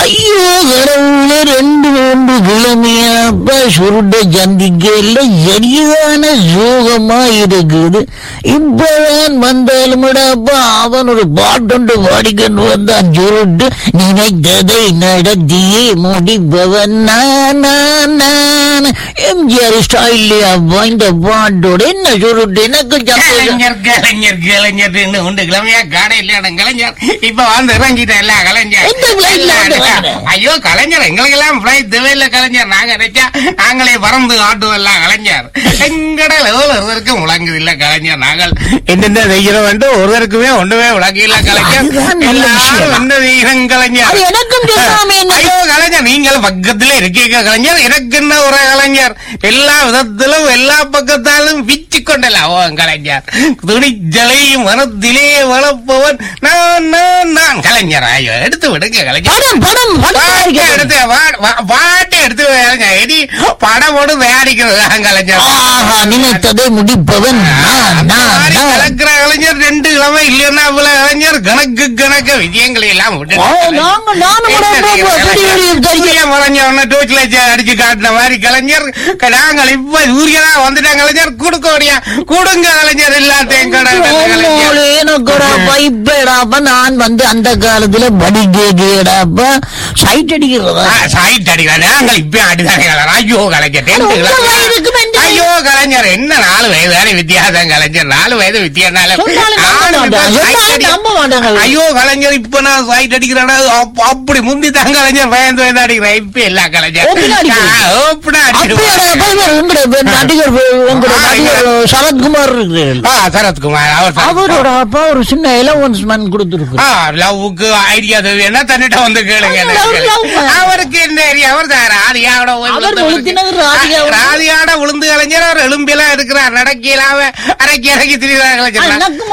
ஐயோ கடவுளே ரெண்டு மூன்று கிழமையாப்ப சுருட்ட சந்திக்கல சரியான சோகமா இருக்குது இப்பதான் வந்தாலுமடாப்பா அவன் ஒரு பாட்டொண்டு பாடிக்கொண்டு வந்தான் சுருட்டு நினைத்ததை நடத்தியே முடிப்பவன் நான் நான் நான் எம்ஜிஆர் ஸ்டைல்லையா இந்த பாட்டோட என்ன சுருட்டு எனக்கு சந்தோஷம் கலைஞர் கலைஞர் கலைஞர் இன்னும் உண்டு கிழமையா காடை இல்லையான கலைஞர் இப்ப வந்து இறங்கிட்டேன் இல்ல கலைஞர் எந்த flight ல வந்து வாங்க? ஐயோ கலைஞர் எங்களுக்கு எல்லாம் பிளைட் தேவையில்ல கலைஞர் நாங்க நினைச்சா நாங்களே பறந்து ஆட்டுவல்ல கலைஞர் எங்கட லெவல் ஒருவருக்கும் விளங்குது இல்ல கலைஞர் நாங்கள் என்னென்ன செய்கிறோம் என்று ஒருவருக்குமே ஒண்ணுமே விளங்கு இல்ல கலைஞர் அதுதான் நல்ல விஷயம். எல்லாரும் என்ன செய்கிறோம் கலைஞர் அது எனக்கும் சொல்லாமே என்ன ஐயோ கலைஞர் நீங்கள் பக்கத்துல இருக்கீங்க கலைஞர் எனக்கு என்ன ஒரு கலைஞர் எல்லா விதத்திலும் எல்லா பக்கத்தாலும் பிச்சு கொண்டல ஓ கலைஞர் துணிச்சலை மனத்திலே வளர்ப்பவன் நான் நான் நான் கலைஞர் ஐயோ எடுத்து விடுங்க கலைஞர் படம் படம் படம் பாட்டு தயாரிக்கிறது. எடுத்து வா- வா- பாட்டு எடுத்து வேறுங்க எடி படமோடு தயாரிக்கிறது கலைஞர் ஆஹா நினைத்ததை முடிப்பவன் நான் அந்த நான் மாதிரி நான் கலக்கிற கலைஞர் ரெண்டு கிழமை இல்லைன்னா இவ்வளவு கலைஞர் கணக்கு கணக்கு விஜயங்களை எல்லாம் விட்டுட்டு ஆ, நாங்க- நானும் கூட என்ன ரொம்ப கலைஞர்? பெரிய பெரிய தெரியும். சூரியன் மறைஞ்ச உடனே torch light அடிச்சு காட்டின மாதிரி கலைஞர் க- நாங்கள் இப்ப சூரியனா வந்துட்டோம் கலைஞர் கொடுக்க முடியா கொடுங்க கலைஞர் எல்லாத்தையும் கடை கலைஞர் ஆமாலே, எனக்குடா பைப்பேடாப்பா நான் வந்து அந்த காலத்துல படி கேடாப்பா சைட் அடிக்கிறதா ஆ, சைட் அடிக்கலாம் நாங்கள் இப்ப அடிதானே கலைஞர் ஐயோ கலைஞர் tenth உங்க class. வயதுக்கு மெண்டல். ஐயோ கலைஞர் என்ன நாலு வயது தானே வித்தியாசம் கலைஞர் நாலு வயது வித்தியாசம் சொன்னாலும் நம்ப மாட்டாங்க. சொன்னாலும் நம்ப மாட்டாங்க. ஐயோ கலைஞர் இப்ப நான் சைட் அடிக்கிறேன்னா அப்ப- அப்படி முந்தி தான் கலைஞர் பயந்து பயந்து அடிக்கிறேன் இப்ப இல்ல கலைஞர் ஓப்பனா அடிக்கிறீங்க? ஆ, ஓப்பனா அப்படியா அடிக்கிறேன் பையன் உங்களோட நடிகர் உங்களோட ஆ, நடிகர் சரத்குமார் இருக்கிறார்கள் ஆ சரத்குமார் அவர் சரத். அவரோட அப்பா ஒரு சின்ன எலவன்ஸ் மேன் கொடுத்துருக்கு ஆ, லவ்வுக்கு ஐடியா தேவைன்னா தன்னிட்ட வந்து கேளுங்க அது love, love. அவருக்கு என்ன ஏரியா அவர் தான் ராதிகாவோட போய் அவர் விழுந்து விழுத்தினது விழுந்து. ராதிகாவோட. ஆ, ராதிகாவோட விழுந்து கலைஞர் அவர் எலும்பிலாம் இருக்கிறார் நடக்கையிலாம அரைக்கி இறக்கி திரிகிறார் எனக்குமா?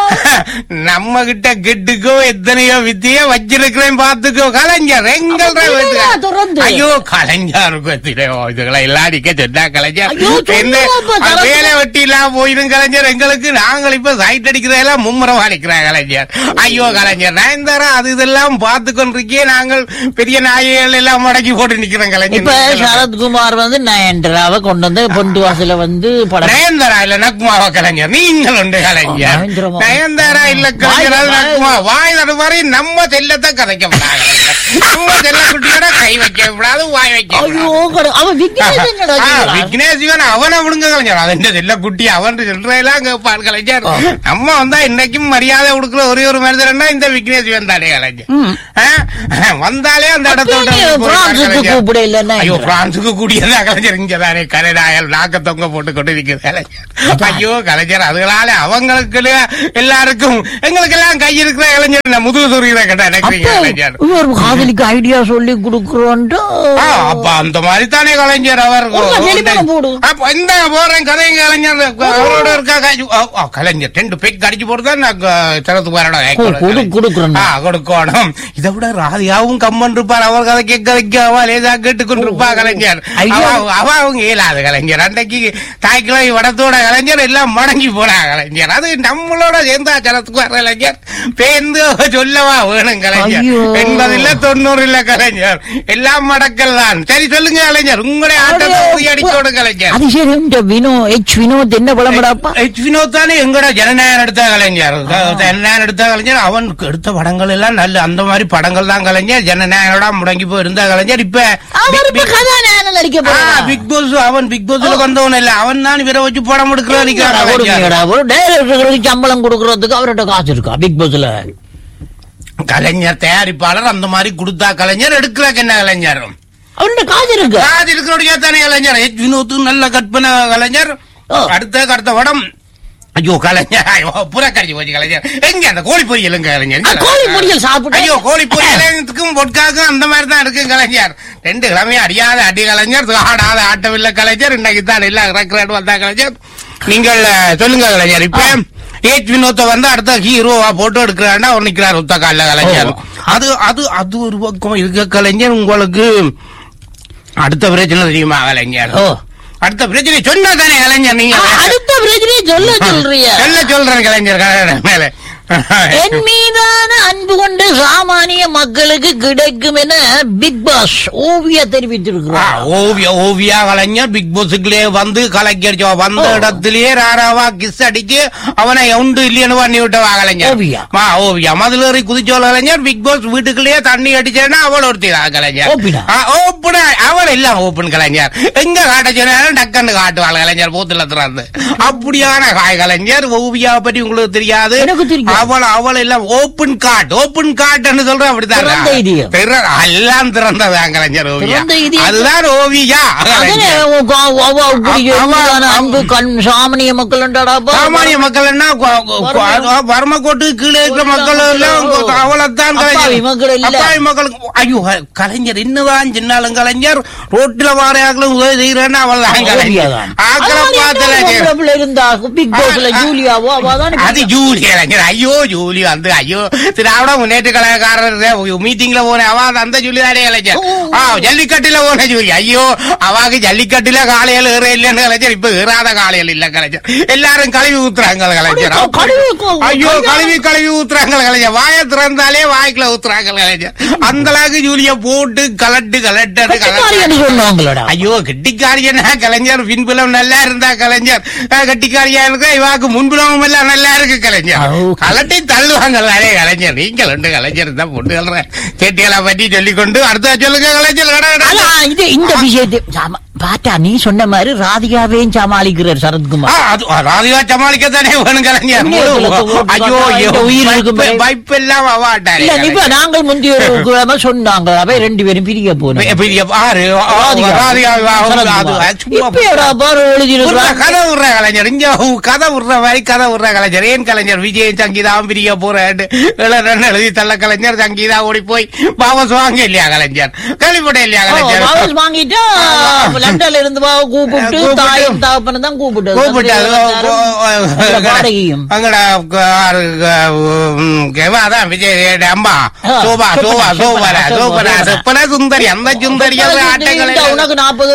நம்ம கிட்ட கெட்டுக்கோ எத்தனையோ வித்திய வச்சிருக்கிறேன் பாத்துக்கோ கலைஞர் எங்கள் அப்ப விடுங்க, தொடர்ந்து. ஐயோ கலைஞருக்கு எத்தனையோ இதுகளை எல்லாம் அடிக்க சொன்னா கலைஞர் ஐயோ, என்ன சொல்லுவாப்பா, ஆ, கலைஞர். வேலை வெட்டி எல்லாம் போயிடும் கலைஞர் எங்களுக்கு நாங்கள் இப்ப சைட் அடிக்கிறதெல்லாம் மும்முரமா அடிக்கிறாங்க கலைஞர் ஐயோ கலைஞர் நயன்தாரா அது இதெல்லாம் பார்த்து கொண்டிருக்கே நாங்கள் பெரிய நாயகள் எல்லாம் முடக்கி போட்டு நிக்கிறோம் இப்ப கலைஞர் சரத்குமார் வந்து நயன்டராவை கொண்டு வந்து பொண்டு வாசல வந்து படம் நயன்தாரா இல்ல நக்குமாவா கலைஞர் நீங்கள் உண்டு கலைஞர் நயன்தாரா. நயன்தாரா இல்ல கலைஞர் அது வாய், நக்குமா வாய் தடுமாறி நம்ம செல்லத்தை கதைக்கப்படாது நம்ம செல்ல குட்டியோட கை வைக்க கூடாது வாய் வைக்க ஐயோ கூடாது. கட- அவன் விக்னேஷ் என்னடா ஆ, செய்யறான்? விக்னேஷ் சிவன் அவனை விடுங்க கலைஞர் அவன் செல்ல குட்டி அவன் சொல்றதெல்லாம் கேட்பான் கலைஞர் ஆ. நம்ம வந்தா இன்னைக்கும் மரியாதை கொடுக்குற ஒரே ஒரு மனிதர்னா இந்த விக்னேஷ் சிவன் தானே கலைஞர் ம். ஆ? வந்தாலே அந்த இடத்தோட அப்ப நீ போய் பிரான்சுக்கு கலைஞர். கூப்பிட இல்லைன்னா ஐயோ என்ன? பிரான்சுக்கு கூடியதா கலைஞர் இங்க தானே கனடாயல் நாக்க தொங்க போட்டு கொண்டு இருக்குது கலைஞர் ஐயோ கலைஞர் அதுகளால அவங்களுக்கு எல்லாருக்கும் எங்களுக்கு எல்லாம் கை இருக்கிற கலைஞர் நான் முதுகு துறையில கேட்டா நினைக்கிறீங்க கலைஞர் அப்ப ஒரு காதலிக்கு ஐடியா சொல்லி கொடுக்குறோன்ட்டு ஆ, அப்ப அந்த மாதிரி தானே கலைஞர் அவர் ஒரு டெலிபோன் போடு. அப்ப இந்த போறேன் கதைங்க கலைஞர் அவரோட இருக்கா கை- ஆ, ஆ, கலைஞர் ரெண்டு பேக் அடிச்சு போட்டுதான் நான் சரத்துக்குமாரோட கொடு- கொடுக்குறேன். ஆ கொடுக்கணும் இதை விட ராதியாவும் கம்மன் இருப்பார் அவர் கதை கேட்க வைக்காம லேசா கேட்டுக்கொண்டு இருப்பா கலைஞர் ஐயோ. அவ- அவ அவங்க இயலாது கலைஞர் அன்னைக்கு தாய்க்கிழமை வடத்தோட கலைஞர் எல்லாம் மடங்கி போனா கலைஞர் அது நம்மளோட சேர்ந்தா சரத்துக்குமார் கலைஞர் பேர்ந்து சொல்லவா வேணும் கலைஞர் ஐயோ. எண்பது இல்ல தொண்ணூறு இல்ல கலைஞர் எல்லாம் மடக்கல் தான் சரி சொல்லுங்க கலைஞர் உங்களுடைய ஆட்டத்தை முறியடிச்சோடு கலைஞர் அது சரி இந்த வினோ எச் வினோத் என்ன படம்படாப்பா எச் வினோத் தானே எங்கட ஜனநாயகம் எடுத்த கலைஞர் ஜனநாயகம் எடுத்த கலைஞர் அவனுக்கு எடுத்த படங்கள் எல்லாம் நல்ல அந்த மாதிரி படங்கள் தான் கலைஞர் ஜனநாயகோட முடங்கி போய் இருந்த கலைஞர் இப்ப அவர் இப்ப கதாநாயகன் நடிக்க போறான் பிக் பாஸ் அவன் பிக் பாஸ்ல வந்தவன் இல்ல அவன் தான் இவரை வச்சு படம் எடுக்கிற கொடுங்கடா, ஒரு டைரக்டருக்கு சம்பளம் கொடுக்கறதுக்கு அவர்கிட்ட காசு இருக்கா பிக் பாஸ்ல கலைஞர் தயாரிப்பாளர் அந்த மாதிரி கொடுத்தா கலைஞர் எடுக்கிறக்கு என்ன கலைஞர் அவர்கிட்ட காசு இருக்கு அது இருக்கிறோடைய தானே கலைஞர் எச் வினோத் நல்ல கற்பனை கலைஞர் ஓ. அடுத்த அடுத்த படம் ஐயோ கலைஞர் ஐயோ புறக்கடிச்சு போச்சு கலைஞர் எங்க அந்த கோழி பொரியல் எங்க கலைஞர் ஆ, கோழி பொரியல் சாப்பிட்டா- ஐயோ கோழி பொரியலுக்கும் பொட்காக்கும் அந்த மாதிரி தான் இருக்கு கலைஞர் ரெண்டு கிழமையும் அடியாத அடி கலைஞர் ஆடாத ஆட்டவில்லை கலைஞர் இன்னைக்கு தான் எல்லாம் ரெக்ரேட் வந்தா கலைஞர் நீங்கள் அஹ், சொல்லுங்க கலைஞர் இப்ப ஏச் வினோத்தை வந்து அடுத்த ஹீரோவா போட்டோ எடுக்கிறாருன்னா அவர் நிக்கிறார் உத்த கால கலைஞர் ஓ. அது அது அது ஒரு பக்கம் இருக்க கலைஞர் உங்களுக்கு அடுத்த பிரச்சனை தெரியுமா கலைஞர் ஓ. அடுத்த பிரச்சனை சொன்னா தானே கலைஞர் நீங்க ஆ, அடுத்த பிரச்சனையை சொல்ல சொல்றிய சொல்ல சொல்றேன் கலைஞர் கலைஞர் மேல என் மீதான அன்பு கொண்டு சாமானிய மக்களுக்கு கிடைக்கும் என பிக் பாஸ் ஓவியா ஆ, தெரிவித்திருக்கிறார் ஓவிய ஓவியா கலைஞர் பிக் பாஸுக்குள்ளே வந்து கலைக்கடிச்சோ வந்த ஓ. இடத்திலேயே ராராவா கிஸ் அடிச்சு அவனை உண்டு இல்லைன்னு பண்ணி விட்டவா கலைஞர் ஓவியா. மா ஓவியா மதுளேறி குதிச்சோல கலைஞர் பிக் பாஸ் வீட்டுக்குள்ளேயே தண்ணி அடிச்சேன்னா அவள் ஒருத்திடா கலைஞர் ஓப்பினா? ஆ, ஓப்பனா அவள் எல்லாம் ஓப்பன் கலைஞர் எங்க காட்ட சொன்னாலும் டக்குன்னு காட்டுவாள் கலைஞர் பூத்துல திறந்து அப்படியான காய் கலைஞர் ஓவியா பற்றி உங்களுக்கு தெரியாது எனக்கு தெரியும். அவள் அவள் எல்லாம் ஓப்பன் காட் ஓப்பன் காட்னு சொல்றேன் அப்படித்தான் திறந்த இதயம். திற- எல்லாம் திறந்ததான் கலைஞர் ஓவியா திறந்த இதயம். அதுதான் ஓவியா அதனே கலைஞர். உ- க- அவ அப்படி அவ- என் மீதான அவ- அன்பு கண் சாமானிய மக்கள் என்றாடாப்பா சாமானிய மக்கள் என்ன வர்மக்கோட்டு கீழே இருக்கிற மக்கள் எல்லாம் அவளைத்தான் அப்பாவி கலைஞர் மக்கள் இல்ல. அப்பாவி மக்களுக்கு ஐயோ கலைஞர் என்னதான் சின்னாலும் கலைஞர் ரோட்ல வாரையாக்களும் உதவி செய்யறேன்னு அவள் தான் கலைஞர் ஓவியாதான். ஆக்களை அது மாதிரி பார்த்துல என்ன பொம்பளை இருந்தா பிக் பாஸ்ல ஆ, ஆ. ஜூலியாவோ அவதான் அது ஜூலி கலைஞர் ஐயோ ஜூலி வந்து ஐயோ திராவிட முன்னேற்ற கழகக்காரர் மீட்டிங்ல போன அவ அந்த ஜூலி தானே கலைஞர் ஓ, ஓ. ஆ ஜல்லிக்கட்டுல போன ஜூலி ஐயோ அவாக்கு ஜல்லிக்கட்டுல காலையில ஏற இல்லைன்னு கலைஞர் இப்ப ஏறாத காலையில இல்ல கலைஞர் எல்லாரும் கழுவி ஊத்துறாங்க கலைஞர் அப்படி கழுவி ஊ- ஐயோ கல்யாணம். கழுவி கழுவி ஊத்துறாங்க கலைஞர் வாயை திறந்தாலே வாய்க்குள்ள ஊத்துறாங்க கலைஞர் அந்த அளவுக்கு ஜூலிய போட்டு கலட்டு கலட்டு கட்டிக்காரி என்று சொன்னாங்களோடா ஐயோ கெட்டிக்காரியனா கலைஞர் பின்புலம் நல்லா இருந்தா கலைஞர் அஹ், கெட்டிக்காரியா இருக்கா இவாக்கு முன்புலமும் எல்லாம் நல்லா இருக்கு கலைஞர் ஆ, ஓகே. கலட்டி தள்ளுவாங்க நிறைய கலைஞர் நீங்கள் ரெண்டு கலைஞர் தான் பொண்ணு சொல்றேன் கேட்டிகளை பற்றி சொல்லிக் கொண்டு அடுத்த சொல்லுங்க கலைஞர் கட, கட. அதான் இது இந்த விஷயத்தை சாம- பாத்தா நீ சொன்ன மாதிரி ராதிகாவையும் சமாளிக்கிறார் ஆ, சரத்குமார் அது ராதிகா சமாளிக்கத்தானே வேணும் கலைஞர் புண்ணியத்துல ஓட்டு ஐயோ பார்த்தா ஐயோ இந்த உயிர் இருக்கும் வைப்பு- வைப்பு எல்லாம் அவாட்டாரு இல்ல இப்ப நாங்கள் முந்தைய ஒரு கிழமை சொன்னாங்க அவை ரெண்டு பேரும் பிரிய போனோம் பெரிய பாரு ராதிகா. ராதிகா விவாகம் அது சரத்குமார். சும்மா இப்ப எடா பாரு உர்ற எழுதியிருக்கிறாங்க கதை விடுற கலைஞர் இங்க உ- கதை விடுற மாதிரி கதை விடுற கலைஞர் ஏன் கலைஞர் விஜய் சங்கீதாவும் பிரிய போறேன் எழுதி தள்ள கலைஞர் சங்கீதா ஓடி போய் வாபஸ் வாங்க இல்லையா கலைஞர் கழிப்பட இல்லையா கலைஞர் வாபஸ் வாங்கிட்டா லண்டன்ல இருந்து வா கூப்பிட்டு கூப்பிட்டு. தாயும் தகப்பனும் தான் கூப்பிட்டு கூப்பிட்டு அது அதுல பாடகியும் அங்கட அதான் விஜய் அம்மா ஆ, சோபா சோபா சோபரா சோபா, சோபரா சோபா. செப்பன சுந்தரி அந்த சுந்தரி இந்த ஆட்டங்கள் உனக்கு நாற்பது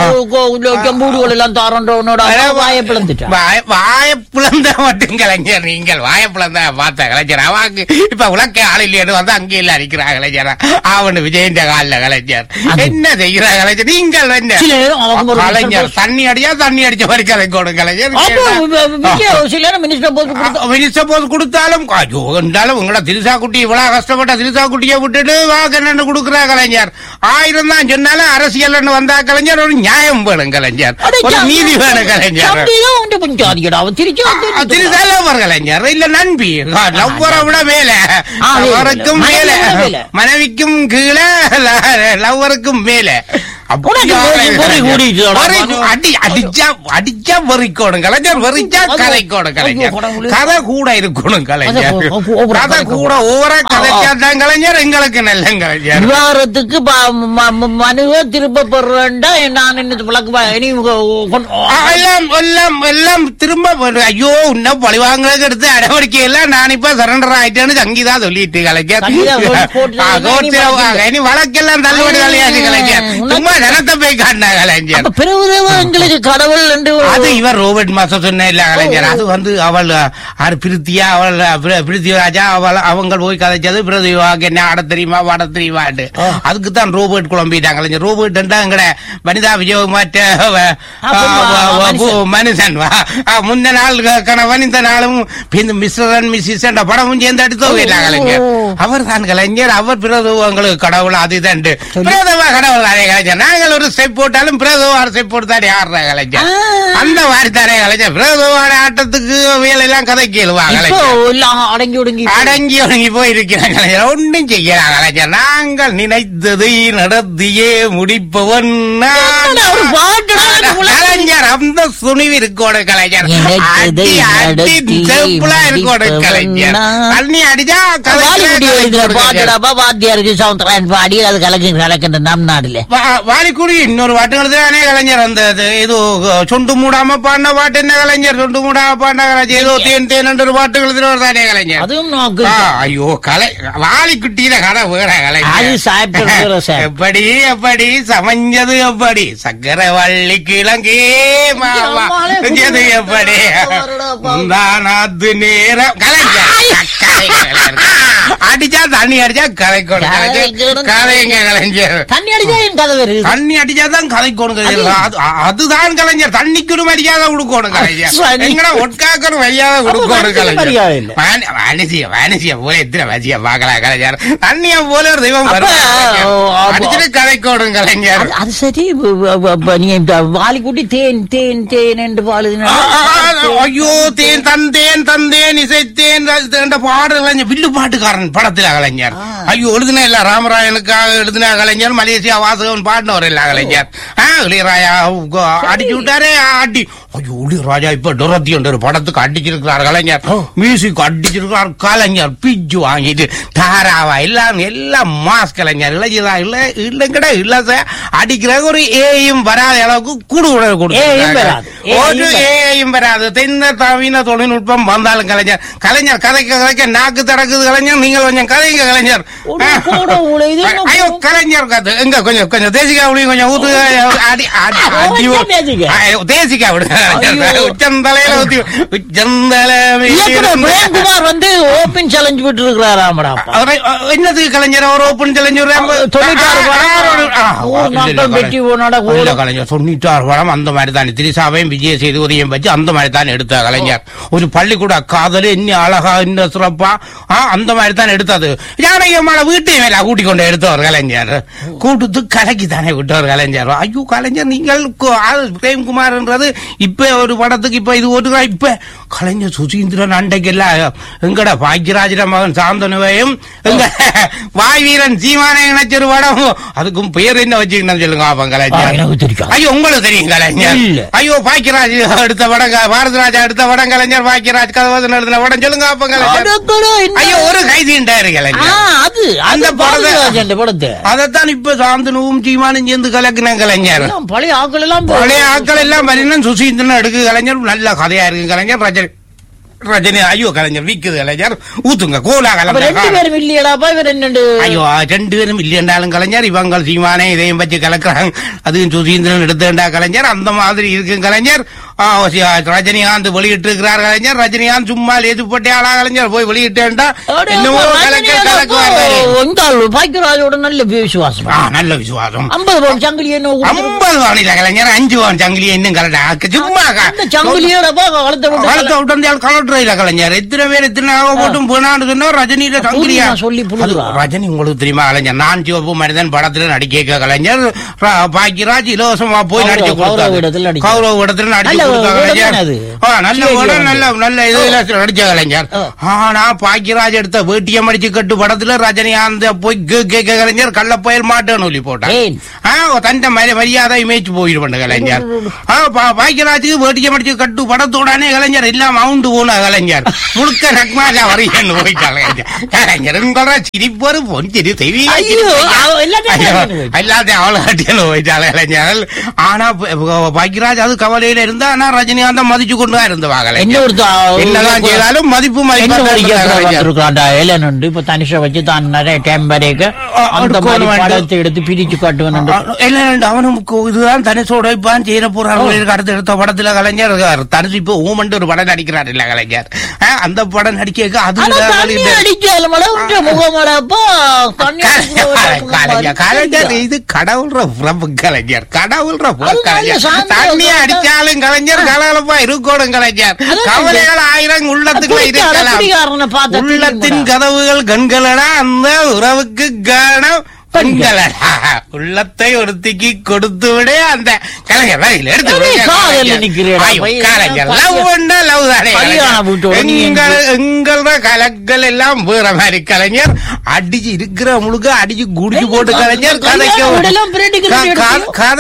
கம்பூடுகள் எல்லாம் தாரோன்றவனோட வாய பிளந்துட்டா வாய வாய பிளந்த மட்டும் கலைஞர் நீங்கள் வாய பிளந்த பார்த்த கலைஞர் அவாக்கு இப்ப உலக்க ஆள் இல்லையு வந்து அங்கே இல்ல அடிக்கிறா கலைஞர் அவனு விஜயந்த காலில் கலைஞர் அது. என்ன செய்கிறா கலைஞர் நீங்கள் என்ன சில நேரம் அவங்க ஒரு கலைஞர் தண்ணி அடிச்சா தண்ணி அடிச்ச மாதிரி கலைக்கோடும் கலைஞர் அப்போ வி- விஜய் சில நேரம் மினிஸ்டர் போட்டு கொடுத்தா மினிஸ்டர் போது கொடுத்தாலும் ஐயோ என்றாலும் உங்களோட திருசா குட்டி இவ்வளவு கஷ்டப்பட்ட திருசா குட்டியை விட்டுட்டு வாக்கு என்னன்னு கொடுக்குறா கலைஞர் ஆயிரம் தான் சொன்னாலும் அரசியல் வந்தா கலைஞர் ஒரு நியாயம் வேணும் கலைஞர் அடே, ஒரு சம்- நீதி வேணும் கலைஞர் சம்திதான் உண்டு பஞ்சாதிக்கடா அவன் திருச்சி வந்து திருசா லவ்வர் கலைஞர் இல்ல நண்பி லவ்வரை விட மேல ஆ, மேல. லவ்வருக்கும் மேல மனைவியை விட மேல. மனைவிக்கும் கீழே ல- லவ்வருக்கும் மேல உனக்கு வெறி- வெறி கூடிடுச்சுடா. வெறி- அடி அடிச்சா அடிச்சா வெறிக்கோணும் கலைஞர் வெறிச்சா அது- கலைக்கோணும் கலைஞர் ஐயோ, கடவுளே. கதை கூட இருக்கணும் கலைஞர் அது ஓ- ஓ- ஓவரா கதை கலைக்கணும். கூட ஓவரா கதைச்சா தான் கலைஞர் எங்களுக்கு நல்ல கலைஞர் விவாகரத்துக்கு ப- ம- ம- மனுவை திரும்ப பெறேன்டா நான் என்ன விளக்கு ப- இனி உங்க- கொண்டு- ஆ, எல்லாம் எல்லாம் எல்லாம் திரும்ப வரு- ஐயோ இன்னும் பழி வாங்குறதுக்கு எடுத்து நடவடிக்கை எல்லாம் நான் இப்ப சரண்டர் ஆயிட்டேன்னு சங்கீதா சொல்லிட்டு கலைஞர் சங்கீதா கோர்ட்- கோர்ட்ல ஆ, இனி கோர்ட்ல வழக்கு வா- இனி வழக்கெல்லாம் தள்ளுபடி ஆ, தலையாச்சு கலைஞர் உனக்கு- சும்மா ஜனத்தை போய் காட்டினா கலைஞர் அப்ப பிறகுதான் எங்களுக்கு கடவுள் என்று ஒரு- அது இவர் ரோபர்ட் மாசம் சொன்ன இல்ல கலைஞர் ஓ, ஓ. அது வந்து அவள் ஆறு பிரித்தியா அவள் பிர- பிரித்திவிராஜா அவள் அவங்க போய் கதைச்சது பிரதிவாக என்ன ஆட தெரியுமா வாட தெரியுமாட்டு ஆ. அதுக்கு தான் ரோபோட் குழம்பிட்டாங்க கலைஞர் ரோபோட் எங்கட வனிதா விஜயகுமார் ஆ, பொண்ணு, மனுஷன் வா. ஆ, முந்த நாள் க- கணவன் இந்த நாளும் இந்த மிஸ்டர் அண்ட் மிஸ்ஸஸ் என்ற படமும் சேர்ந்து எடுத்து போயிடலாம் கலைஞர் ஓ. அவர் தான் கலைஞர் அவர் பிரதவங்களுக்கு கடவுள் அது இதுண்டு சொல்லி- பிரதவ கடவுள் தானே கலைஞர் நாங்கள் ஒரு ஸ்டெப் போட்டாலும் பிரதவ ஸ்டெப் போட்டு தானே ஆடுற கலைஞர் ஆ. அந்த மாதிரி தானே கலைஞர் பிரதவான ஆட்டத்துக்கு வேலையெல்லாம் கதை கேளுவா இப்போ கலைஞர் எல்லாம் அடங்கி ஒடுங்கி அடங்கி ஒடுங்கி போயிருக்கிறாங்க கலைஞர் ஒன்றும் செய்யலாம் கலைஞர் நாங்கள் நினைத்ததை நடத்தியே முடிப்பவன் நான். என்னடா ஒரு பாட்டுடா, எனக்கு உலகம் கலைஞர் அந்த சுனிவு இருக்கோட கலைஞர் நினைத்ததை அடி அடி நடத்தியே செப்புலா இருக்கோட முடிப்பவன் கலைஞர் நான். தண்ணி அடிச்சா வாலிபுடி எழுதுற கலைஞர் பாட்டுடாப்பா வாத்தியாருக்கு சவுந்தரன் பாடி அது கலக்கு கலக்கின்ற நம் நாடுல வா- வாலிக்குடி இன்னொரு பாட்டு எழுதுறானே கலைஞர் அந்த இது ஏதோ சொண்டு மூடாம பாடின பாட்டு என்ன கலைஞர் சொண்டு மூடாம பாடின கலைஞர் ஏதோ தேன் தேன் என்று ஒரு பாட்டு எழுதுறவர் தானே கலைஞர் அதுவும் நோக்கு ஆ, ஐயோ கலை வாலிக்குட்டியில கதை வேற அது கலைஞர் சாப்பிட்டு சார் எப்படி எப்படி சமைஞ்சது எப்படி சக்கரவள்ளி கிழங்கே மாமா அம்மாளே செஞ்சது எப்படி முந்தானாத்து நேரம் கலைஞர் கலைஞர். அடிச்சா தண்ணி அடிச்சா கலைக்கணும் கலைஞர் கலைங்க கலைஞர் தண்ணி அடிச்சா என் கதை வருது தண்ணி அடிச்சாதான் கலைக்கணும் கலைஞர் அது- அ- அதுதான் கலைஞர் தண்ணிக்கு மரியாதை கொடுக்கணும் கலைஞர் சரி. எங்கடா ஒட்காக்கணும் மரியாதை கொடுக்கணும் மனுஷனுக்கு கலைஞர் மரியாதை இல்ல. வானி- வானிசிய வானிசிய போல எத்தனை வசிய பாக்கலாம் கலைஞர் தண்ணிய போல ஒரு தெய்வம் அப்ப, வரும் கலைஞர். ஓ, அப்ப- அடிச்சுட்டு கலைக்கணும் கலைஞர் அது- அது சரி வ- வ- வ- வ- நீ இந்த வாலிக்குட்டி தேன் தேன் தேன் என்று பாடுதுன்னா ஆ, ஆ, ஆ, ஐயோ தேன் தந்தேன் தந்தேன் இசைத்தேன் என்ற பாடல் கலைஞர் வில்லு பாட்டுக்காரன் படத்துல கலைஞர் ஐயோ எழுதின இல்ல ராமராயனுக்காக எழுதின கலைஞர் மலேசியா வாசகன் பாடினவர் இல்ல கலைஞர் ஆ, இளையராஜா உங்க- அடிச்சு விட்டாரே அடி ஐயோ இளையராஜா இப்ப டொரத்தி என்ற ஒரு படத்துக்கு அடிச்சிருக்கிறார் கலைஞர் மியூசிக் அடிச்சிருக்கிறார் கலைஞர் பிச்சு வாங்கிட்டு தாராவா எல்லாம் எல்லாம் மாஸ் கலைஞர் இளைஞரா இல்ல இல்லங்கடா இல்ல சார் அடிக்கிற ஒரு ஏயும் வராத அளவுக்கு கூடு ஏயும் வராது. கொடுத்து ஒரு ஏயும் வராது. ஏயும் வராது தென்ன தவின தொழில்நுட்பம் வந்தாலும் கலைஞர் கலைஞர் கதைக்க கதைக்க நாக்கு திறக்குது கலைஞர் நீங்கள் கொஞ்சம் கதைங்க கலைஞர் ஒரு கூட உள்ள இது என்ன ஐயோ கலைஞர் கதை எங்க கொஞ்சம் கொஞ்சம் தேசிக்கா விடுங்க கொஞ்சம் ஊத்து அடி அடி அடி கொஞ்சம் தேசிக்கா. ஐயோ, தேசிக்கா விடுங்க ஐயோ. உச்சந்தலையில ஊத்தி உச்சந்தல இயக்குனர் பிரேம்குமார் வந்து ஓபன் சேலஞ்ச் விட்டு இருக்கிறாராமடா அவரை அ, என்னது கலைஞர் அவர் ஓப்பன் சேலஞ்சு தொண்ணூத்தாறு படம் ஊர் நாட்கள் வெற்றி போனோட இல்ல கலைஞர் தொண்ணூற்றாறு படம் அந்த மாதிரி தான் திரிசாவையும் விஜய சேதுபதியும் வச்சு அந்த மாதிரி தான் எடுத்த கலைஞர் ஒரு பள்ளிக்கூட காதல் இன்னும் அழகா இன்னும் சிறப்பா ஆ, அந்த மாதிரி தான் எடுத்தது ஜானகியம்மாள வீட்டையும் மேல கூட்டிக் கொண்டு எடுத்தவர் கலைஞர் கூட்டுத்து கலக்கி தானே விட்டவர் கலைஞர் ஐயோ கலைஞர் நீங்கள் கு- ஆ, பிரேம்குமார்ன்றது இப்ப ஒரு படத்துக்கு இப்ப இது ஒரு இப்ப கலைஞர் சுசீந்திரன் அண்டைக்கெல்லாம் எங்கட பாக்கியராஜர மகன் சாந்தனுவையும் எங்க வாய் வீரன் சீமானை இணைச்சொரு படம் அதுக்கும் பேர் என்ன வச்சுக்கணும் சொல்லுங்க அப்ப கலைஞர் எனக்கு தெரியும் ஐயோ உங்களுக்கு தெரியும் கலைஞர் இல்ல. ஐயோ பாக்கியராஜ் எடுத்த படம் க- பாரதிராஜா எடுத்த படம் கலைஞர் பாக்கியராஜ் கதவாசன் எடுத்த படம் சொல்லுங்க அப்ப கலைஞர் அடக்கடா, இந்த- ஐயோ ஒரு கைதிண்டாரு ஆ, கலைஞர் அது அந்த அந்த படத்தை- பாரதிராஜன் படத்தை அதைத்தான் இப்ப சாந்தனுவும் சீமானும் சேர்ந்து கலக்கின கலைஞர் எல்லாம் பழைய ஆட்கள் எல்லாம் பழைய ஆட்கள் எல்லாம் பார்த்தீங்கன்னா சுசீந்திரன் எடுக்கு கலைஞர் நல்ல கதையா இருக்கு கலைஞர் ரஜினி ரஜினி ஐயோ கலைஞர் விக்குது கலைஞர் ஊத்துங்க கோலா அப்ப ரெண்டு கலைஞர் பேரும் இல்லையடாப்பா இவர் ரெண்டு ஐயோ ரெண்டு பேரும் இல்லையென்றாலும் கலைஞர் இவங்க சீமானே இதையும் வச்சு கலக்குறாங்க அதுவும் சுசீந்திரன் எடுத்துண்டா கலைஞர் அந்த மாதிரி இருக்கும் கலைஞர் ஆ, சி- ரஜினிகாந்த் வெளியிட்டு இருக்கிறார் கலைஞர் ரஜினிகாந்த் சும்மா லேதுப்பட்டே ஆளா கலைஞர் போய் வெளியிட்டேன்டா அட, என்னவோ அப்ப கலக்க ரஜினிகாந்த் கலக்குவார் அப்போ இந்த ஆள் பாக்கியராஜோட நல்ல விசுவாசம் ஆ, நல்ல விசுவாசம் ஐம்பது பவுன் சங்கிலி என்ன கொடுத்திருக்கு? ஐம்பது வானில கலைஞர் அஞ்சு வான் சங்கிலி இன்னும் கலட்டா சும்மா க- அந்த சங்கிலியோடப்பா வளர்த்த விட்டு வளர்த்த விட்டு கலெக்டர் இல்ல கலைஞர் எத்தனை பேர் எத்தனை ஆக போட்டும் போனான்னு சொன்னா ரஜினியில சங்கிலியா புரியுமா, சொல்லி புரியுதா? அது ரஜினி உங்களுக்கு தெரியுமா கலைஞர் நான் சிவப்பு மனிதன் படத்துல நடிக்க கலைஞர் ர- பாக்கியராஜ் இலவசமா போய் கௌரவ- நடிச்சு கௌரவ கொடுத்தாரு. இடத்துல நடிச்சாரு. கௌரவ இடத்துல நடிச்சு நல்ல கொடுத்த இடம் கலைஞர் தானே அது? ஆ, நல்ல சிவகி படம் வந்து. நல்ல நல்ல இதுல நடிச்ச கலைஞர் ஆ. ஆனா பாக்கியராஜ் எடுத்த வேட்டியம் அடிச்சு கட்டு படத்துல ரஜினிகாந்த் போய் கே- கே- கே- கலைஞர் கள்ள புயல் மாட்டேன்னு சொல்லி போட்டார் ஏன்? ஆ, தந்த மரி- மரியாதை இமேஜ் போயிடுவாங்க கலைஞர் ஆ, பா- பாக்கியராஜுக்கு வேட்டியம் அடிச்சு கட்டு படத்தோடனே கலைஞர் எல்லாம் மவுண்டு போன கலைஞர் முழுக்க நக்மாஜா வரையன்னு போயிட்டாங்க கலைஞர் கலைஞர் உங்களோட சிரிப்பு ஒரு பொன் சிரி செய்வீங்க ஐயோ, அவ எல்லாத்தையும் ஐயோ, காட்டின்னு போயிட்டா. எல்லாத்தையும் அவளை கட்டியன்னு போயிட்டாங்க கலைஞர் ஆனா ப- ப- பாக்கியராஜ் அது கவலையில இருந்தா ஆனா ரஜினிகாந்த மதிச்சு கொண்டு தான் இருந்தவா என்ன கலைஞர் ஒருத்தா என்னதான் செய்தாலும் மதிப்பு என்ன மதிப்பா ஒரு தான் இருந்தா இயக்குனர் கலைஞர். வந்திருக்காண்டா ஏலன் உண்டு இப்ப தனிஷா வச்சு தான் நிறைய டைம் வரைக்கும் ஆ, அந்த அடுக்கோணம் மாதிரி வேண்டும். படத்தை எடுத்து பிரிச்சு காட்டுவேன் இல்ல அவனும் கு- இதுதான் தனுசோட இப்பதான் செய்ய போறாங்க அடுத்த எடுத்த படத்துல கலைஞர் தனுசு இப்ப ஊமண்டு ஒரு படம் நடிக்கிறார் இல்ல கலைஞர் ஆ, அந்த படம் நடிக்க அது ஆனா இதான் தண்ணி வெளியிட்டு- அடிச்சாலும் உன்ற முகமடப்பா தண்ணி கலைஞர் கலைஞர் இது கடவுள்ற பிறப்பு கலைஞர் கடவுள்ற பிறப்பு அது நல்ல கலைஞர் சாந்தம். தண்ணி அடிச்சாலும் கலைஞர் கலகலப்பா இருக்கணும் கலைஞர் அதான் கவலைகள் ஆயிரம் உள்ளத்துக்குள்ள இருக்கலாம் குடிகாரனை பார்த்தா உள்ளத்தின் தெரியுமாடா? கதவுகள் கண்களடா அந்த உறவுக்கு காணம் பெண்களடா உள்ளத்தை ஒருத்திக்கு கொடுத்து விட அந்த கலைஞர் வரையில் எடுத்து அதே விடுங்க காதல்ல கலைஞர். நிக்கிறேடா, ஐயோ, பையன் கலைஞர் பையன். லவ் பண்ணா லவ் தானே கல்யாண வீட்டோட நீ எங்கள் எங்களோட கலங்கள் எல்லாம் வேற மாதிரி கலைஞர் அடிச்சு இருக்கிற முழுக்க அடிச்சு குடிச்சு போட்டு கலைஞர் கல்யாண கதைக்க வீடெல்லாம் பிரெண்டுக்கு க- ரெண்டு க- எடுத்தியோ? கதைச்சு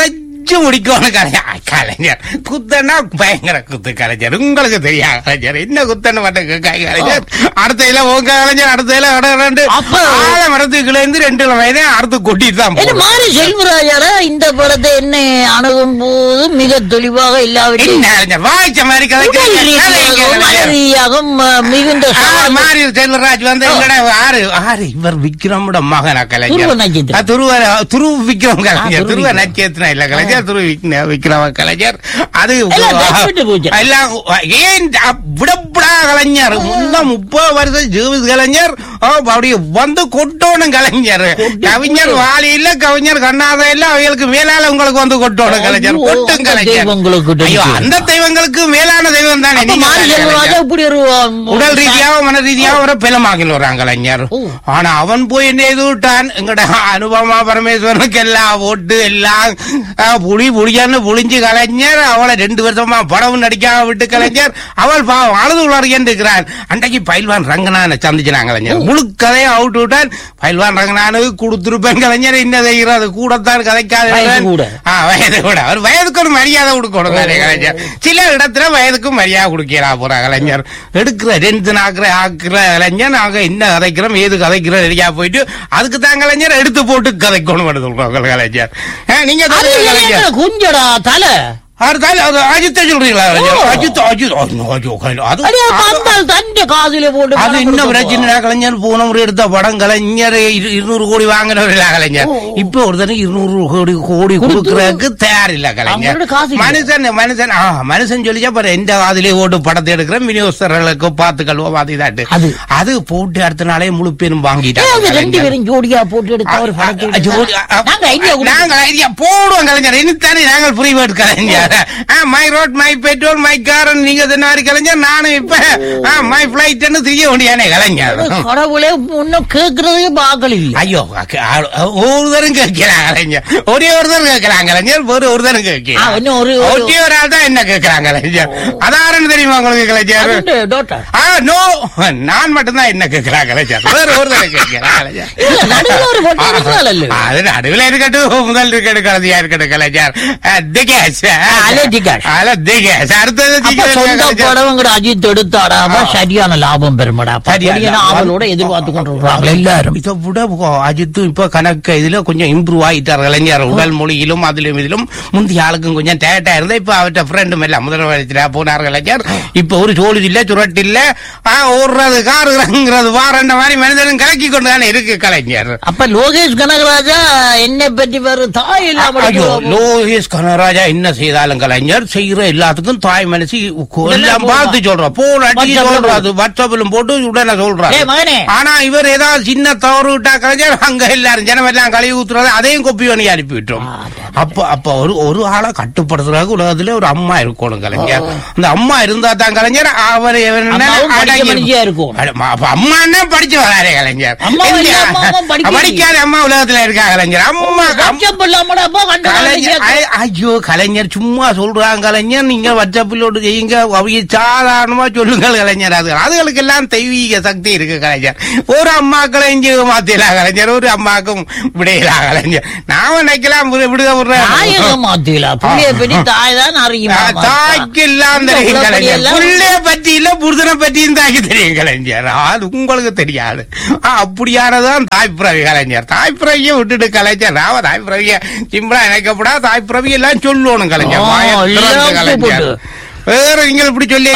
வச்சு முடிக்கணும் கலைஞர் கலைஞர் குத்தன்னா பயங்கர குத்து கலைஞர் உங்களுக்கு தெரியாது கலைஞர் என்ன குத்தன்னு மட்டும் கேட்காது கலைஞர் அடுத்த இல உங்க கலைஞர் அடுத்த இல இட ரெண்டு அப்ப- ஆழ மரத்துக்குள்ள இருந்து ரெண்டு வயதே அடுத்து கொட்டிட்டு தான் என்ன போகணும். மாறி செல்வராஜாரா இந்த படத்தை என்ன அணுகும் போது மிக தெளிவாக என்ன இல்லாவிட்டால் கலைஞர் வாய்ச்ச மாதிரி உடல் கலைஞர் ரீதியாகவும், மன கலைஞர் ரீதியாகவும் அஹ், மிகுந்த ஆ, சவால் மாரி செல்வராஜ் வந்து எங்கட ஆறு ஆறு இவர் விக்ரமோட மகனா கலைஞர் துருவ நட்சத்திரம். ஆ, துருவ துரு விக்ரம் ஆ, கலைஞர் துருவ துருவ விக்ரம். நட்சத்திரம் இல்ல கலைஞர் துரு விக்ன- விக்ரம கலைஞர் அது எல்லாம் தப்பிட்டு போச்சு. எல்லாம் ஏன் அப்- விடப்படா கலைஞர் முன்ன முப்பது வருஷம் ஜீவிஸ் கலைஞர் ஓ, அப்படியே வந்து கொட்டோணும் கலைஞர் கவிஞர் வாலி இல்ல கவிஞர் கண்ணாத இல்ல அவங்களுக்கு மேலால உங்களுக்கு வந்து கொட்டோணும் கலைஞர் ஐயோ, கொட்டும் அந்த கலைஞர் தெய்வங்களுக்கு ஐயோ தெரியும். அந்த தெய்வங்களுக்கு மேலான தெய்வம் தானே அப்ப நீங்க மாறி தானே செல்வராஜா கலைஞர். இப்படி ஒரு அஹ், உடல் ரீதியாகவும் மன ரீதியாகவும் ஒரு பெலமாகில் வராங்க கலைஞர் ஓ. ஆனா அவன் போய் என்ன இது விட்டான் எங்கட அனுபமா பரமேஸ்வரனுக்கு எல்லாம் ஓட்டு எல்லாம் ஆ, புளி புளியான்னு புளிஞ்சு கலைஞர் அவளை ரெண்டு வருஷமா படம் நடிக்காம விட்டு கலைஞர் அவள் பாவம் அழுது உளறியன் இருக்கிறான் அன்றைக்கு பயில்வான் ரங்கனான சந்திச்சினாங்க கலைஞர் முழு கதையை அவுட்டு விட்டான் பயில்வான் ரங்கனானுக்கு கொடுத்திருப்பேன் கலைஞர் என்ன செய்கிறது கூடத்தான் கதைக்காத வயது கூட. ஆ, வயது கூட அவர் வயதுக்கு ஒரு மரியாதை கொடுக்கணும் தானே கலைஞர் சில இடத்துல வயதுக்கு மரியாதை கொடுக்கிறா போறா கலைஞர் எடுக்கிற டென்ஷன் ஆக்குற ஆக்குற கலைஞர் நாங்க என்ன கதைக்கிறோம் ஏது கதைக்கிறோம் ரெடியா போயிட்டு அதுக்கு தான் கலைஞர் எடுத்து போட்டு கதைக்கணும் சொல்றோம் கலைஞர் ஆ, நீங்க அது சொல்லுங்க கலைஞர் என்ன குஞ்சடா தலை அடுத்தால அது அஜித்தை சொல்றீங்களா கலைஞர் ஓ. அஜித் அஜித் ஐயோ, ஐயோ, அது அடே, அப்ப அது- அந்த ஆள் தன்னை காதுல போட்டு அது பணம் இன்னும் கொடுக்க பிரச்சனை கலைஞர் போன முறை எடுத்த படம் கலைஞர் இரு- இருநூறு கோடி வாங்கினவர் இல்ல கலைஞர் ஓ. இப்ப ஒருத்தனுக்கு இருநூறு கோடி கோடி கொடுத்து- கொடுக்கறதுக்கு தயார் இல்ல கலைஞர் அவங்களோட காசு இல்ல. மனுஷன் மனுஷன் ஆ மனுஷன் சொல்லிச்சா பாரு எந்த காதிலே ஓட்டு படத்தை எடுக்கிறேன் விநியோகஸ்தர்களுக்கு பார்த்து கழுவ பாத்துதாட்டு அது. அது போட்டு அடுத்த நாளே முழு பேரும் ஏன் வாங்கிட்டாங்க அவங்க ரெண்டு கலைஞர். பேரும் ஜோடியா போட்டு எடுத்த ஒரு படத்தை அ- அ- எடுத்தா? அ- நாங்க ஐடியா நாங்கள் ஐடியா போடுவோம் கலைஞர் இனித்தானே நாங்கள் புரிவேட் கலைஞர் my road my petrol my car நீங்க தினாரி கலைஞர் நானும் இப்ப மை பிளைட்னு தெரிய வேண்டியானே கலைஞர் கடவுளே இன்னும் கேக்குறதே பாக்கல இல்ல ஐயோ அக்க- ஆ- ஒருத்தரும் கேட்கிறாங்க கலைஞர் ஒரே ஒருத்தர் கேட்கிறாங்க கலைஞர் ஒரு ஒருத்தரும் ஆ, கேட்கிறாங்க இன்னும் ஒரு- ஒரு- ஒரே ஒரு ஆள் தான் என்ன கேட்கிறாங்க கலைஞர் அதாரன்னு தெரியுமா உங்களுக்கு கலைஞர் அது டாக்டர் ஆ நோ நான் மட்டும்தான் என்ன கேட்கிறாங்க கலைஞர் வேற ஒருத்தர் கேட்கிறாங்க கலைஞர் இல்ல, நடுவுல ஒரு பொண்ணு இருந்தாலல்ல. அது நடுவில் இருக்கட்டும் முதல் இருக்கட்டும் கடைசியா இருக்கட்டும் கலைஞர் அஹ், திகேஷ் அலே திகேஷ். அல திகேஷ் அடுத்தது அப்ப திகேஷ் சொந்த கலைஞர். படவங்கிற அஜித் எடுத்தாடாம சரியான லாபம் பெறுமடா சரியான சரியான லாபம். அவளோட எதிர்பார்த்து கொண்டிருக்கிறாங்க எல்லாரும் இதை விட கொ- அஜித்தும் இப்ப கணக்கு இதுல கொஞ்சம் இம்ப்ரூவ் ஆயிட்டார் கலைஞர் உடல் மொழியிலும் அதிலும் இதிலும் முந்தைய ஆளுக்கும் கொஞ்சம் டேட்டா இருந்தா இப்ப அவர்கிட்ட ஃப்ரெண்டும் எல்லாம் முதல்வரத்துல போனார் கலைஞர் இப்ப ஒரு சோழி இல்ல சுரட்டு இல்ல ஆ, ஓடுறது காருங்கிறது வாரண்ட மாதிரி மனிதனும் கலக்கி கொண்டு தானே இருக்கு கலைஞர் அப்ப லோகேஷ் கனகராஜா என்னை பற்றி வேறு தாய் இல்லாம ஐயோ லோகேஷ் கனராஜா என்ன செய்தாலும் கலைஞர் செய்யற எல்லாத்துக்கும் தாய் மனசு எல்லாம் போடுறா. பார்த்து சொல்றோம் போன் அடிச்சு WhatsApp-ல சொல்றாரு வாட்ஸ்அப்ல போட்டு உடனே சொல்றாரு ஏய் மகனே. ஆனா இவர் ஏதாவது சின்ன தவறு விட்டா கலைஞர் அங்க எல்லாரும் ஜனம் எல்லாம் கழுவி ஊத்துறது அதையும் கொப்பி பண்ணி அனுப்பி விட்டோம் அப்ப அப்ப ஒரு ஒரு ஆளை கட்டுப்படுத்துறதுக்கு உலகத்துல ஒரு அம்மா இருக்கணும் கலைஞர் அந்த அம்மா இருந்தா தான் கலைஞர் அவர் அம்மாவும் படிக்க அடங்கி மனுஷியா இருக்கும். அட, மா- அப்ப அம்மா என்ன படிச்சு வராரே கலைஞர் அம்மா இல்ல, இல்லையா? அம்மாவும் படிக்கலையே. படிக்காத அம்மா உலகத்துல இருக்கா கலைஞர் அம்மா அம்மா வாட்ஸ்அப் இல்லாமடா அப்பா கண்டு கலைஞர் ஐ- ஐயோ கலைஞர் சும்மா சொல்றாங்க கலைஞர் நீங்க வச்சப்பிலோடு செய்யுங்க அவங்க சாதாரணமா சொல்லுங்கள் கலைஞர் அது அதுகளுக்கு எல்லாம் தெய்வீக சக்தி இருக்கு கலைஞர் ஒரு அம்மாக்களை இங்க மாத்திடலாம் கலைஞர் ஒரு அம்மாக்கும் விடையலாம் கலைஞர் நாம நினைக்கலாம் விடு- விடுத தாயக விடுறேன் மாத்தில புள்ளைய பற்றி தாய் தான் அறியுமா தாய்க்கு எல்லாம் தெரியும் கலைஞர் புள்ளைய பத்தி இல்ல புருஷனை பத்தியும் தாய்க்கு தெரியும் கலைஞர் அது உங்களுக்கு தெரியாது ஆ, அப்படியானதான் தாய் பிறவி கலைஞர் தாய் பிறவியை விட்டுட்டு கலைஞர் நாம தாய் பிறவிய சிம்பிளா நினைக்கப்படா தாய் பிறவி எல்லாம் சொல்லணும் கலைஞர் ஆ, வாயை திறந்து எல்லாம் கலைஞர் கூப்பிட்டு. வேற நீங்கள் இப்படி சொல்லி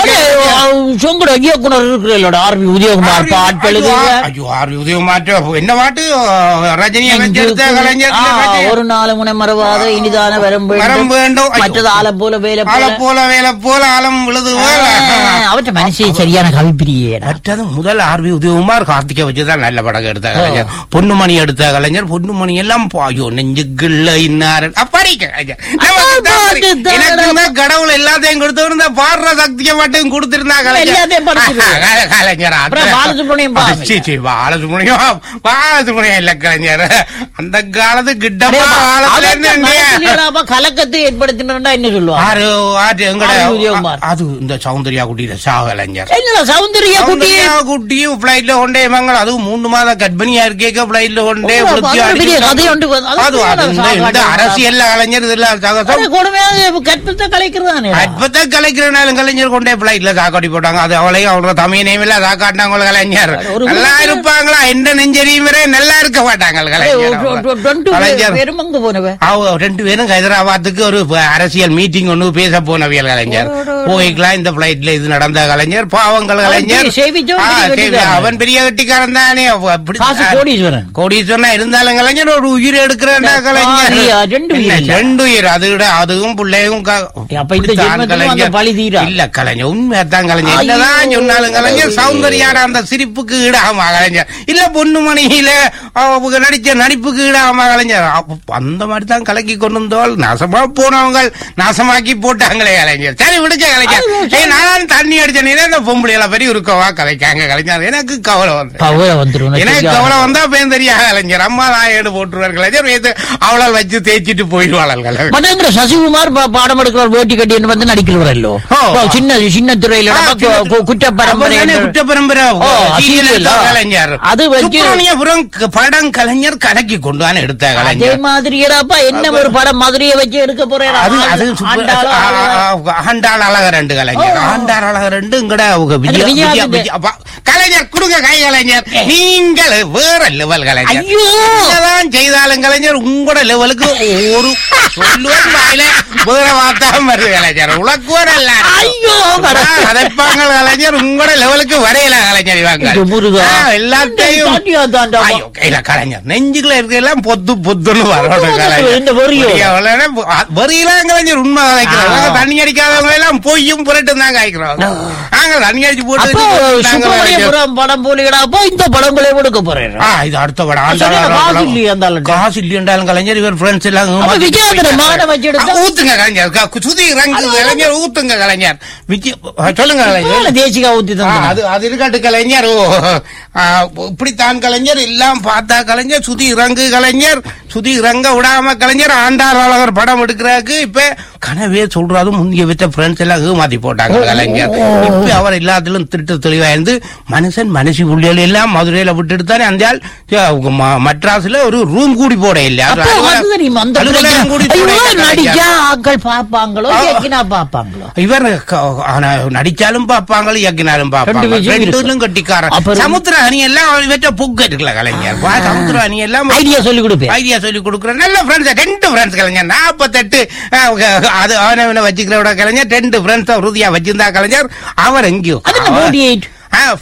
சொங்கட இயக்குனர் இருக்கிற ஆர்வி உதயகுமார் பாட்டு எழுதுங்க ஐயோ ஆறு உதவி மாற்று என்ன பாட்டு ரஜினியை வச்சு எடுத்த கலைஞர் ஆ, இந்த பாட்டு. ஒரு நாள் முனை மறவாத இனிதான வரம் வரம் வேண்டும். ஐயோ. மற்றது ஆள போல வேலை ஆள போல போல வேலை போல ஆழம் விழுது போல அவற்ற மனுஷன் சரியான கவிப்பிரியே மற்றது முதல் ஆர்வி உதயகுமார் கார்த்திகை வச்சுதான் நல்ல படம் எடுத்த கலைஞர் பொன்னுமணி எடுத்த கலைஞர் பொன்னுமணி எல்லாம் பாயோ நெஞ்சுக்குள்ள இன்னார் அப்படி கலைஞர் நமக்கு தான் பாட்டு தெரியும். தானடா. எனக்கு தான் கடவுள் எல்லாத்தையும் கொடுத்தவரும் அந்த பாடுற சக்தியை மட்டும் கொடுத்திருந்தா எல்லாத்தையும் படிச்சிருவாரு. கலைஞர் கலைஞர் அந்த- அப்புறம் பாலசுப்ரமணியம் பாவம். சீ, சீ, பாலசுப்ரமணியம் பாலசுப்ரமணியம் இல்ல கலைஞர் அந்த காலத்து கிட்டமா காலத்துல இருந்து மனசுலடாப்பா கலக்கத்தை ஏற்படுத்தினா என்ன சொல்லுவாங்க ஆறு ஆறு எங்கட ஆறு உதயகுமார். அது இந்த சௌந்தர்யா குட்டி சா கலைஞர் என்னடா சௌந்தர்யா குட்டி சௌந்தர்யா குட்டியும் பிளைட்ல கொண்டே மங்கள் அதுவும் மூணு மாதம் கர்ப்பிணியா இருக்கேக்க பிளைட்ல கொண்டே ஓ, விழுத்தி அது பெரிய அடிச்சு- கதை உண்டு. அது அது அது இந்த- சாகாட்டம். இந்த அரசியல் கலைஞர் இதெல்லாம் சகசம் அட, கொடுமையாக கற்பத்தை கலைக்கிறதானே அற்பத்தை கலைக்கிறனாலும் கலைஞர் கொண்டே பிளைட்ல சாக்காட்டி போட்டாங்க அது அவளையும் அவரோட தமிழையும் இல்ல சாக்காட்டினாங்க கலைஞர் ஒரு நல்லா ஒரு- இருப்பாங்களா எந்த நெஞ்சரியும் வரை நல்லா இருக்க மாட்டாங்க கலைஞர் அவங்க. கலைஞர் பெருமங்க போனவ அவ ரெண்டு பேரும் ஹைதராபாத்துக்கு ஒரு ப- அரசியல் மீட்டிங் ஒண்ணு பேச போனவியல் கலைஞர் போய்க்கலாம் இந்த பிளைட்ல இது நடந்த கலைஞர் பாவங்கள் கலைஞர் பெரிய சேவிச்சவன் ஆ, பெரிய சரி, கெட்டிக்காரன். அவன் பெரிய கட்டிக்காரன் தானே அவ அப்படி- காசு கோடீஸ்வரன் கோடீஸ்வரனா இருந்தாலும் கலைஞர் ஒரு உயிர் எடுக்கிறேன்டா இல்ல, கலைஞர் பாரியா, ரெண்டு உயிர் இல்ல, இல்ல. ரெண்டு உயிர் அது விட அதுவும் பிள்ளையும் க- அப்ப இந்த இப்படித்தான் ஜென்மத்திலும் அந்த பழி தீரா. இல்ல கலைஞர் உண்மையாத்தான் கலைஞர் ஐயோ. என்னதான் சொன்னாலும் கலைஞர் சௌந்தர்யாட அந்த சிரிப்புக்கு ஈடாமா கலைஞர் இல்ல பொண்ணு மணியில அவங்க நடிச்ச நடிப்புக்கு ஈடாமா கலைஞர் அப்ப அந்த மாதிரி தான் கலக்கி கொண்டு வந்தோல் நாசமா போனவங்க நாசமாக்கி போட்டாங்களே கலைஞர் சரி விடுச்ச கலைஞர் ஏய், நான் தண்ணி அடிச்ச நீ இந்த பொம்பளையில பெரிய இருக்கவா கலைக்காங்க கலைஞர் எனக்கு கவலை வந்து பவர வந்துரும் எனக்கு கவலை வந்தா பேன் தெரியா கலைஞர் அம்மா நான் ஏடு போட்டுருவார் கலைஞர் நேத்து அவளால் வச்சு தேய்ச்சிட்டு போயிடுவாள் கலைஞர் மதேந்திர சசிகுமார் பா- பாடம் எடுக்கிறவர் வேட்டி கட்டி வந்து நடிக்கிறவரல்லோ ஓ. ஓ, சின்ன சின்ன துறையில ஆ, நமக்கு சின்ன- கு- குற்ற பரம்பரை அவர்தானே என்று- குற்ற பரம்பரை ஓ, சீரியல் serial எடுத்த ஆ. கலைஞர் அது வச்சு- சுப்பிரமணியபுரம் க- படம் கலைஞர் கலக்கி கொண்டு வந்து எடுத்த அதே கலைஞர் மாதிரியடாப்பா என்ன ஒரு படம் மதுரையை வச்சு எடுக்க போறேன் அது அது சுப்ப- ஆ, ஆ, ஆண்டாள் அழகர் ரெண்டு கலைஞர் ஓ. ஆண்டாள் அழகர் ரெண்டு இங்கட அவங்க விஜயா அது விஜயா விஜயா- வந்து- விஜயா- அப்பா, கலைஞர் கொடுங்க கை கலைஞர் நீங்கள் வேற லெவல் கலைஞர் ஐயோ என்னதான் செய்தாலும் கலைஞர் உங்களோட லெவலுக்கு ஒரு சொல்லுவன் வாயில வேற வார்த்தை வருது கலைஞர் உலக்குவர் அல்ல ஐயோ கடவுளே. கதைப்பாங்க கலைஞர் உங்களோட லெவலுக்கு வரையல கலைஞர் இவங்க இது முருகா. ஆ, எல்லாத்தையும் தாண்டியா தாண்டா. ஐயோ, இல்ல கலைஞர் நெஞ்சுக்குள்ள இருக்கலாம் பொத்து பொத்துன்னு வரணும் பொத்து, கலைஞர் இந்த வெறியோ? வெறியா வரலன்னா, அ- வெறியெல்லாம் கலைஞர் உண்மை காய்க்கிறோம் ஆ. நாங்க தண்ணி அடிக்காதவங்க எல்லாம் பொய்யும் புரட்டும் தான் காய்க்கிறோம் நாங்க தண்ணி அடிச்சு போட்டு அப்போ நாங்க கலைஞர். சுப்பிரமணியபுரம் படம் போலிகடாப்பா இந்த படங்களே எடுக்க போறேன் ஆ, இது அடுத்த படம் சரி, ஆண்டாள் காசு படம். இல்லையா அந்த ஆளுட்ட? காசு இல்லையென்றாலும் கலைஞர் இவர் ஃப்ரெண்ட்ஸ் எல்லாம் அப்ப ஏமாத்திட்டு விஜயாந்தர போயிட்டாங்க. மகனை வச்சு எடுத்தா? ஆ, ஊத்துங்க கலைஞர் க- சுதி ரங்கு கலைஞர் ஊத்துங்க கலைஞர் விஜய் ஆ, சொல்லுங்க கலைஞர் இப்ப தேசிகா ஊத்தி ஆ, தான் அது அது இருக்கட்டு கலைஞர் ஓ ஆ, இப்படித்தான் கலைஞர் எல்லாம் பார்த்தா கலைஞர் சுதி இறங்கு கலைஞர் சுதி இறங்க விடாம கலைஞர் ஆண்டார் அழகர் படம் எடுக்கிறாருக்கு இப்ப கனவே சொல்றாரு முந்தைய விட்ட ஃப்ரெண்ட்ஸ் எல்லாம் ஏமாத்தி போட்டாங்க கலைஞர் இப்ப அவர் எல்லாத்திலும் திட்டு தெளிவா இருந்து மனுஷன் மனுஷி புள்ளிகள் எல்லாம் மதுரையில விட்டுட்டு தானே அந்த ஆள் ம- ம- மட்ராஸ்ல ஒரு ரூம் கூடி போட இல்ல அப்போ அது தெரியுமா அந்த அலுவலகம் கூடி பிரச்சனை? போட ஐயோ, இல்ல நடிச்சா கலைஞர். ஆட்கள் பாப்பாங்களோ ஆ. கேக்கினா பாப்பாங்களோ இவர் க- ஆனா நடிச்சாலும் பாப்பாங்க இயக்கினாலும் பாப்பாங்க ரெண்டு விஷயம் இருக்கு. ரெண்டும் கட்டிக்காரன் அப்புறம் சமுத்திர அணி எல்லாம் இவற்ற புக்கு இருக்குல்ல கலைஞர் வா, சமுத்திர அணி எல்லாம் ஐடியா சொல்லி கொடுப்பேன் ஐடியா சொல்லி கொடுக்குற நல்ல ஃப்ரெண்ட்ஸ் ரெண்டு ஃப்ரெண்ட்ஸ் கலைஞர் நாற்பத்தெட்டு அது அவனவனை வச்சுக்கிறோட கலைஞர் ரெண்டு ஃப்ரெண்ட்ஸ் உறுதியா வச்சிருந்தா கலைஞர் அவர் எங்கேயோ அது என்ன 48?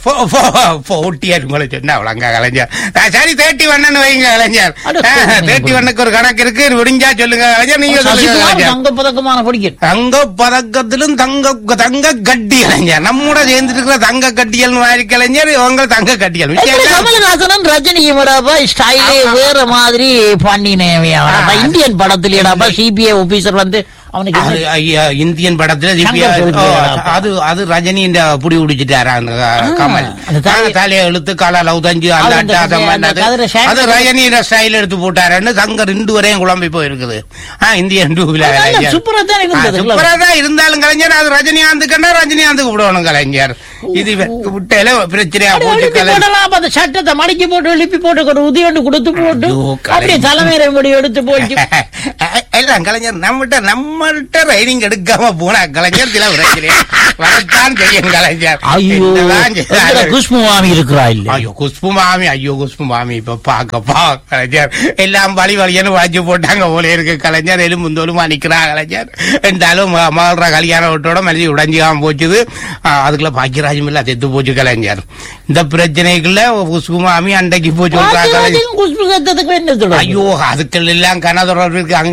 போட்டியார் உங்களை சொன்னா அவ்வளோங்க கலைஞர் ஆ, சரி தேர்ட்டி ஒன்னு வைங்க கலைஞர் அட, தேர்ட்டி ஒன்னுக்கு ஒரு கணக்கு இருக்கு விடிஞ்சா சொல்லுங்க கலைஞர் நீங்க சொல்லுங்க சசிகுமார் கலைஞர் தங்க பதக்கமான படிக்கணும் தங்க பதக்கத்திலும் தங்க தங்க கட்டி கலைஞர் நம்மோட சேர்ந்துட்டு இருக்கிற தங்க கட்டியல் மாதிரி கலைஞர் இவங்க தங்க கட்டியல் எப்படி விஷயம் கமலஹாசனும் ரஜினியும் ஸ்டைலே வேற மாதிரி பண்ணினேன் இந்தியன் படத்துலடாப்பா சிபிஐ ஆபீசர் வந்து அவனுக்கு அது என்ன- ஐயா, இந்தியன் படத்துல சங்கர் சிபிஆர் சொல்லிட்டு அது அது ரஜினி இந்த புடி பிடிச்சிட்டாரு அந்த கமல் அந்த தலையை- ஆ, தலையை இழுத்து கால லவ் தஞ்சு அந்த அது அந்த அட்டாசம் அந்த பண்ணது கதிரை ஷேர் அது ரஜினியோட ஸ்டைல் எடுத்து போட்டாருன்னு சங்கர் ரெண்டு வரையும் குழம்பி போயிருக்குது ஆ, இந்தியன் டூல அது நல்ல சூப்பரா தான் இருந்தது. சூப்பரா தான் இருந்தாலும் கலைஞர் அது ரஜினிகாந்துக்குன்னா ரஜினிகாந்துக்கு விடணும் கலைஞர் இது விட்டால பிரச்சனையா அப்படி போச்சு எழுப்பி கலைஞர் போடலாம், அப்ப அந்த சட்டத்தை மடக்கி போட்டு எழுப்பி போட்டு ஒரு உதவி ஒன்று கொடுத்து போட்டு ஐயோ, அப்படியே தலைமையில முடி எடுத்து போச்சு எல்லாம் கலைஞர் நம்மகிட்ட நம்மள்ட்ட ரைடிங் எடுக்காம போனா கலைஞர் சில பிரச்சனை வரத்தான் செய்யும் கலைஞர் ஐயோ என்னதான் செய்றாரு? எங்கட குஷ்பு மாமி இருக்கிறா இல்ல ஐயோ குஷ்பு மாமி ஐயோ குஷ்பு மாமி இப்ப பாக்க பா கலைஞர் எல்லாம் வழி வழியன்னு வாஜி போட்டாங்க போல இருக்கு கலைஞர் எலும்பு தோலுமா நிக்கிறா கலைஞர் இருந்தாலும் ம- மகள கல்யாண வீட்டோட மனதி உடஞ்சிக்காம போச்சுது ஆ, அதுக்குள்ள பாக்கியராஜம் இல்ல செத்து போச்சு கலைஞர் இந்த பிரச்சனைக்குள்ள குஷ்பு மாமி அண்டைக்கு போச்சு விட்டா கலைஞர் குஷ்பு சத்தத்துக்கு என்ன தொடர்பு? ஐயோ அதுக்கள் எல்லாம் கனதொடர்பு இருக்கு அங்க குஷ்பு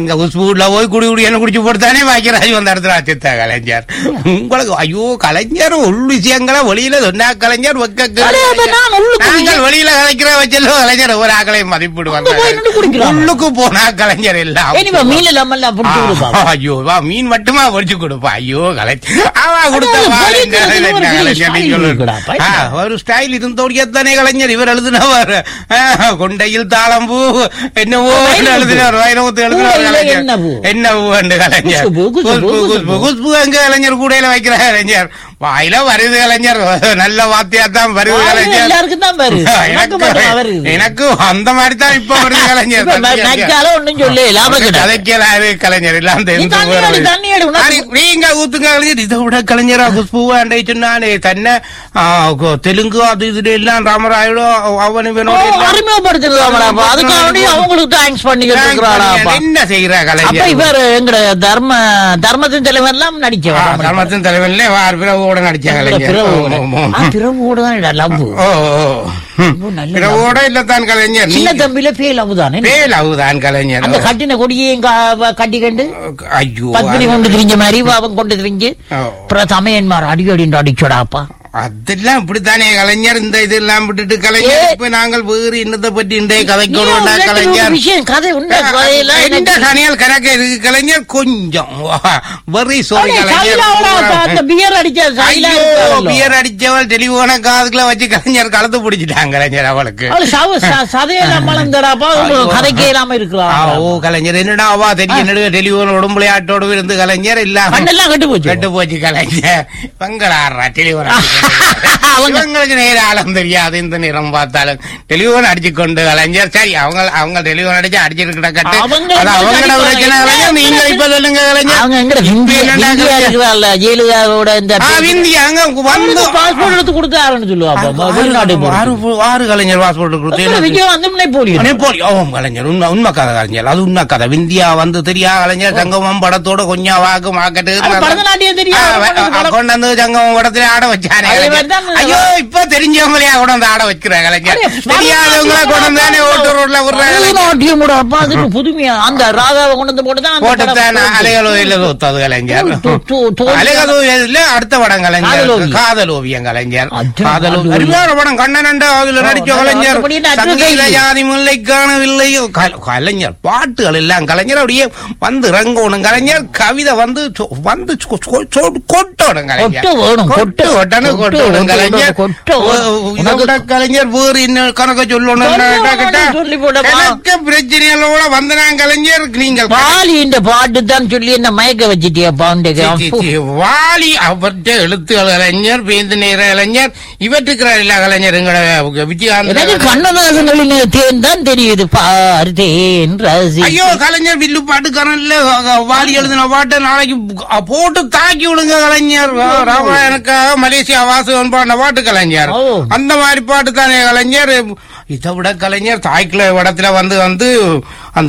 வீட்டுல போய் குடி குடி என்ன குடிச்சு போட்டுத்தானே பாக்கியராஜ் வந்த இடத்துல அச்சித்தா கலைஞர் உங்களுக்கு ஐயோ கலைஞர் உள் விஷயங்களை வெளியில சொன்னா கலைஞர் வெக்க அடே, அப்ப நான் உள்ளுக்கு நாங்கள் வெளியில கலைக்கிற வச்சல கலைஞர் ஒரு ஆக்களையும் மதிப்பிடுவாங்க அங்க போய் நின்னு குடிக்கிறாங்க. உள்ளுக்கு போனா கலைஞர் எல்லாம் இனிமே மீன் இல்லாம எல்லாம் பிடிச்சி கொடுப்பா ஆ, ஐயோ வா மீன் மட்டுமா பொரிச்சு கொடுப்பா ஐயோ கலைஞர் அவா கொடுத்த அதான் வாழை பொரிக்கிறது என்ன ஒரு கலைஞர் style நீ சொல்லு. இருக்குடா, பையன். ஆ, ஒரு ஸ்டைல் இருந்தோடியத்தானே கலைஞர் இவர் எழுதினவர் ஆ, கொண்டையில் தாளம்பூ என்னவோ வைரமுத்து. எழுதினவர் வைரமுத்து எழுதினவர் பூவையில கலைஞர் என்ன பூ? என்ன பூ என்று கலைஞர் குஷ்பு, குஷ்பு, குஷ்பு, குஷ்பு குஷ்பு. குஷ்பு எங்க கலைஞர் கூடையில வைக்கிற கலைஞர் வாயில வருது கலைஞர் நல்ல வாத்தியா தான் வருது கலைஞர் எல்லாருக்கும் தான் வருது எனக்கு மட்டும் வருது எனக்கு எனக்கு அந்த மாதிரி தான் இப்ப வருது கலைஞர் இப்ப ம- நச்சால ஒண்ணும் சொல்லு லாபம் கிடையாது கதைக்கலாது கலைஞர் எல்லாம் நீ தெரிந்து தண்ணி எடு, போறது. தண்ணி எடு, உனக்கு- அடி, நீங்க ஊத்துங்க கலைஞர் இதை விட கலைஞரா குஷ்புவாண்டை சொன்னானே தன்னை ஆ, கொ- தெலுங்கு அது இது எல்லாம் ராமராயுடு அவன் ஓ, இவனோட எல்லாம் அறிமுகப்படுத்துறதாமடாப்பா அதுக்காக அவங்களுக்கு தேங்க்ஸ் பண்ணிக்கிட்டு இருக்கிறாடாப்பா என்ன செய்யறா அப்ப கலைஞர் இவர் எங்கட தர்ம தர்மத்தின் தலைவர் எல்லாம் ஆ, நடிச்சவர் தர்மத்தின் தலைவன்ல வார் பிறவோட நடிச்ச கலைஞர் ஓ, ஓ, ஓ. பிறவோட தான் லவ் ஓ, ஓ. ம். ரொம்ப நல்ல பிறவோட இல்லத்தான் கலைஞர் சின்ன நீ தம்பியில ஃபெயில் ஆகுதானே பேல் அவுதான் கலைஞர் அந்த கட்டின கொடியையும் கட்டி கண்டு ஐயோ பத்மினி கொண்டு திரிஞ்ச மாதிரி அவன் கொண்டு திரிஞ்சு ஓ. அப்புறம் தமையன்மார் அடிக்கடி அடிச்சோடாப்பா அதெல்லாம் இப்படித்தானே கலைஞர் இந்த இதெல்லாம் விட்டுட்டு கலைஞர் ஏ. இப்ப நாங்கள் வேறு என்னத்தை பற்றி இன்றைய நீ கதைக்கணும் ஒரு ரெண்டு கலைஞர் மூணு விஷயம் கதை உண்மை கதையெல்லாம் எந்த எனக்கு- கனியால் கணக்கு இருக்கு கலைஞர் கொஞ்சம் வெரி சாரி அடே, கலைஞர் சைலாவோட அந்த பியர் அடிச்ச சைலா ஐயோ இருக்காளோ. பியர் அடிச்சவள் டெலிபோன காதுக்குள்ள வச்சு கலைஞர் கலந்து பிடிச்சிட்டாங்க கலைஞர் அவளுக்கு அவளு சவ- ச- சதையெல்லாம் மலர்ந்தடாப்பா ஐயோ. கதைக்கே இல்லாம ஆ, இருக்கிறான் ஓ கலைஞர் என்னடா அவா தெரியும் என்னடா டெலிபோன் உடம்புலையாட்டோடு இருந்து கலைஞர் எல்லாம் கண்ணெல்லாம் கட்டு போச்சு கெட்டு போச்சு கலைஞர் பங்களாடுறா டெலிபோன் அவங்க- இவங்களுக்கு நேர ஆழம் தெரியாது இந்த நிறம் பார்த்தாலும் டெலிபோன் அடிச்சு கொண்டு கலைஞர் சரி அவங்க அவங்க டெலிபோன் அடிச்சு அடிச்சிருக்கிற கட்டு அவங்க அது அவங்களோட அடிப்பாங்க. பிரச்சனை கலைஞர் நீங்க இப்ப சொல்லுங்க கலைஞர் அவங்க எங்கட இந்தியா என்னடா இந்தியா கலைஞர்? இருக்கிறாள்ல ஜெயலலிதாவோட இந்த ஆ, இந்தியா அங்க வந்து பாஸ்போர்ட் எடுத்து கொடுத்தாருன்னு சொல்லுவாப்பா வெளிநாட்டு ஆறு ஆறு கலைஞர் பாஸ்போர்ட் கொடுத்து விஜய் வந்து நெப்போலியன் நெப்போலி ஓம் கலைஞர் உண்மை உண்மை கதை கலைஞர் அது உண்மை கதை விந்தியா வந்து தெரியா கலைஞர் சங்கமம் படத்தோட கொஞ்சம் வாக்கு மாக்கட்டு அது பரதநாட்டியம் தெரியும். ஆ, அது ஆ, படம். கொண்டு வந்து சங்கமம் படத்துல ஆட வச்சானே அதே கலைஞர். மாதிரி தான் ஐயோ இப்ப தெரிஞ்சவங்களையா கொண்டு வந்து ஆட வைக்கிற கலைஞர் அடே, தெரியாதவங்கள கொண்டு வந்து தானே ஓட்டு ரோட்ல விடுறாங்க பரதநாட்டியம் கூட அப்பா அது புதுமையா அந்த ராதாவை கொண்டு வந்து போட்டுதான் அந்த போட்டு படம் தானே போகுது. அலைகளோ இல்ல தோத்தது கலைஞர் தோ- தோ- தோ- அலைகளோ இல்ல அடுத்த படம் கலைஞர் காதலோவியம். காதல் ஓவியம் கலைஞர் அச்சோ, காதல் காதல் ஓவியம். அருமையான படம் கண்ணனண்ட அதுல ஓ, நடிச்ச நல்ல- கலைஞர் அப்படி என்ன அட்ரஸ் சங்கீத ஐடி? ஜாதி முல்லை காணவில்லை கல- கலைஞர் பாட்டுகள் எல்லாம் கலைஞர் அப்படியே வந்து இறங்கணும் கலைஞர் கவிதை வந்து சொ- வந்து சொ- சொ- சொ- கொட்டணும் கலைஞர் கொட்டு வேணும், கொட்டு. கொட்டு கொட்டணும் கொட்டு, கொட்டணும் கொட்டு, கலைஞர் கொட்டு. ஓ, இதை விட கலைஞர் வேறு என்ன கணக்க சொல்லணும் சொல்லணும், கேட்டா, சொல்லி போடப்பா. எனக்கு பிரச்சனைகளோட வந்தனான் கலைஞர் நீங்கள் பாலி இந்த பாட்டு தான் சொல்லி என்ன மயக்க வச்சிட்டியாப்பா சி, சி, சி, வாலி அவற்ற எழுத்துகள் கலைஞர் பேந்து நேர கலைஞர் இவற்றுக்கிறார் இல்ல கலைஞர் எங்கட எனக்கு விஜயகாந்த் கண்ணதாசனின் தேன் தான் தெரியுது பார் தேன் ரசி ஐயோ கலைஞர் வில்லு பாட்டுக்காரன்ல வாலி எழுதின பாட்டை நாளைக்கு போட்டு தாக்கி விடுங்க கலைஞர் ராமாயணக்காக மலேசியா வாசகன் பாடின பாட்டு கலைஞர் ஓ. அந்த மாதிரி பாட்டு தானே கலைஞர் இதை விட கலைஞர் தாய்க்குள்ள இடத்துல வந்து வந்து அந்த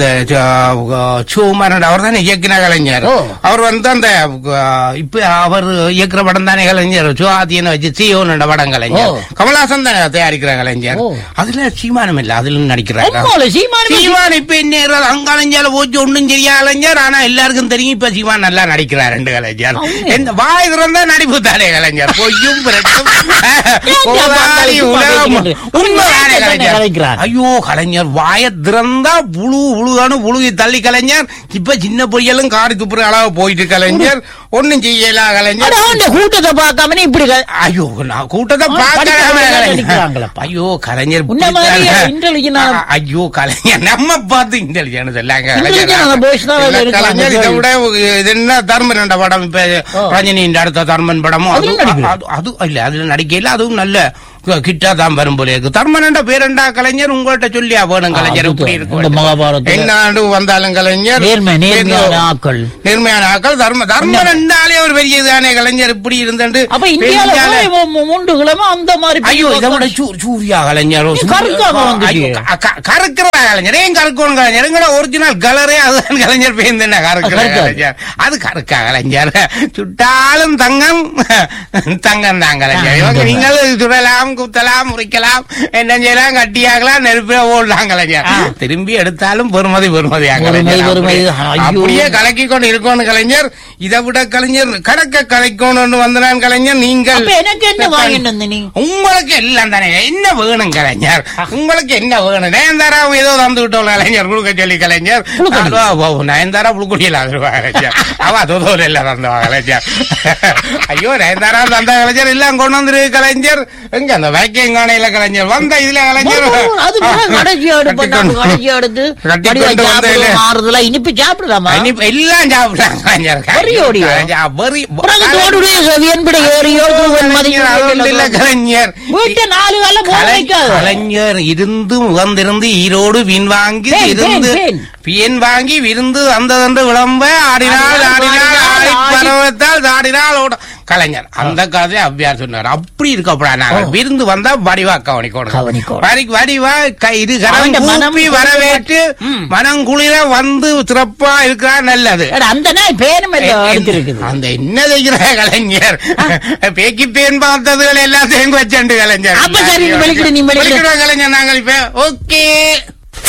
சோமரன் அவர் தானே இயக்கின கலைஞர் ஓ. அவர் வந்து அந்த அஹ், இப்ப அவர் இயக்குற படம் தானே கலைஞர் சுவாத்தியனை வச்சு சியோன் படம் கலைஞர் ஓ. கமலாசன் தானே தயாரிக்கிற கலைஞர் ஓ. அதுல சீமானம் இல்ல அதுல நடிக்கிறார் உம்மால சீமானி சீமான் இப்ப என்ன அங்காலஞ்சால போச்சு ஒண்ணும் சரியா கலைஞர் ஆனா எல்லாருக்கும் தெரியும் இப்ப சீமான் நல்லா நடிக்கிறார் ரெண்டு கலைஞர் அவங்க. எந்த வாய் திறந்தா நடிப்பு தானே கலைஞர் பொய்யும் பிறக்கும் கோதாரி அப்பா உலகம் பேசிக்கிட்டு? உண்மைதானே உண்மைதானே கலைஞர் கலைக்கிறார். ஐயோ கலைஞர் வாய திறந்தா புழு புழுகானு புழுகி தள்ளி கலைஞர் இப்ப சின்ன பொய்யலும் காடு துப்புற அளவு போயிட்டு கலைஞர் ஒண்ணும் செய்யல கலைஞர் அட, அவன் கூட்டத்தை பார்க்காம நீ இப்படி க- ஐயோ நான் கூட்டத்தை அவன் பார்க்கறாம படிக்கிறவங்க கலைஞர். நடிக்கிறாங்களப்பா. ஐயோ கலைஞர் உன்ன மாதிரி இப்படித்தானே. intelligent ஆன- அ- ஐயோ கலைஞர் நம்ம பார்த்து இன்டெலிஜென்ஸ் சொல்லாங்க Intelligent ஆன boys தான் அதுல இல்ல, இருக்காங்க. கலைஞர் இதை விட இது என்ன தர்மன் என்ற படம் இப்ப ஓ. ரஜினியின் அடுத்த தர்மன் படமும் அது அதுல நடிக்கிறார். அது- அது இல்ல அதுல நடிக்கையில அதுவும் நல்ல கிட்டா தான் வரும் போல இருக்கு தர்மன் என்ற பேரண்டா கலைஞர் உங்கள்ட்ட சொல்லியா வேணும் கலைஞர் அது இப்படி இந்த இருக்கும் மகாபாரதத்துல என்ன ஆண்டு வந்தாலும் கலைஞர் நேர்மை நேர்மையான ஆக்கள் நேர்மையான ஆக்கள் தர்ம தர்மன் என்றாலே ஒரு பெரிய இதுதானே கலைஞர் இப்படி இருந்துட்டு அப்ப இந்தியால போய் மூ- மூ- மூன்று கிழமை அந்த மாதிரி ஐயோ இதை விட சூ- சூர்யா கலைஞர் நீ கருக்காம வந்துட்டியே. ஐயோ, க- க- கருக்கிற கலைஞர் ஏன் கருக்கணும் கலைஞர் எங்கட ஒரிஜினல் கலரே அதுதான் கலைஞர் பேருந்து என்ன கருக்கிற கருக்காது. கலைஞர் அது கருக்கா கலைஞர் சுட்டாலும் தங்கம் தங்கம் தான் கலைஞர் இவங்க நீங்கள் சுடலாம் குத்தலாம் முறிக்கலாம் என்ன செய்யலாம் கட்டியாகலாம் நெருப்பில ஓடலாம் கலைஞர் ஆ. திரும்பி எடுத்தாலும் பெருமதி பெருமதியா பெருமதி, கலைஞர் பெருமதி. அப்படியே- ஐயோ. அப்படியே கலக்கி கொண்டு இருக்கணும் கலைஞர் இதை விட கலைஞர் கடக்க கலைக்கணும்னு வந்தான் கலைஞர் நீங்கள் அப்ப எனக்கு என்ன வாங்கிட்டு வந்த நீ உங்களுக்கு எல்லாம் தானே என்ன வேணும் கலைஞர் உங்களுக்கு என்ன வேணும் நயன்தாரா ஏதோ தந்து விட்டோம் கலைஞர் குழுக்க சொல்லி கலைஞர் குழுக்கடி. அதுவா, ஓ, நயன்தாரா புழுக்குடியில் அதுவா கலைஞர் அவ அதோ எல்லாம் தந்தவா கலைஞர் ஐயோ நயன்தாரா தந்த கலைஞர் எல்லாம் கொண்டு வந்துரு கலைஞர் எங்க அந்த வேக்கியம் காணையில கலைஞர் வந்த இதுல கலைஞர் அது கடைசியா எடுப்பா கட்டிக்கொண்டு- கடைசியா எடுத்து கட்டிக்கொண்டு வடிவா வந்து சாப்பிடுவோம், இல்ல. ஆறுதலா இனிப்பு சாப்பிடலாமா இனிப்பு எல்லாம் சாப்பிடலாம் கலைஞர் வெறியோடியா? கலைஞர், வெறி பிறகு தோடுடைய செவியன்பட ஏறியோ தூவன் கலைஞர், அது ஒண்ணும் இல்ல மதிப்பு கலைஞர் வீட்டை நாலு கால போக கலை- வைக்காது கலைஞர் இருந்து முகந்திருந்து ஈரோடு வீண் வாங்கி பேன், இருந்து பேன், பியன் வாங்கி விருந்து வந்ததென்று விளம்ப ஆடினால் ஆடினால், ஆடினால் ஆடி ஆடி- பருவத்தால் தாடினால் ஓட கலைஞர் அந்த கதையை அவ்வியார் சொன்னார் அப்படி இருக்கப்படா நாங்க ஓ. விருந்து வந்தா வடிவா கவனிக்கணும் கவனிக்கணும். வடி- வடிவா கை இது கரம் அவன்ட மனம் கூப்பி வரவேற்று ம். மனம் குளிர வந்து சிறப்பா இருக்கிறா நல்லது எடா, அந்த நாய் பேரும் எடுத்திருக்குது அந்த என்ன செய்கிற கலைஞர் பேக்கி பேன் பார்த்ததுகள் எல்லாம் தேங்க வச்சண்டு கலைஞர் அப்ப சரி, நீ வெளிக்கிடு, நீ வெளிக்கிடு. வெளிக்கிடுவா கலைஞர் நாங்கள் இப்ப ஓகே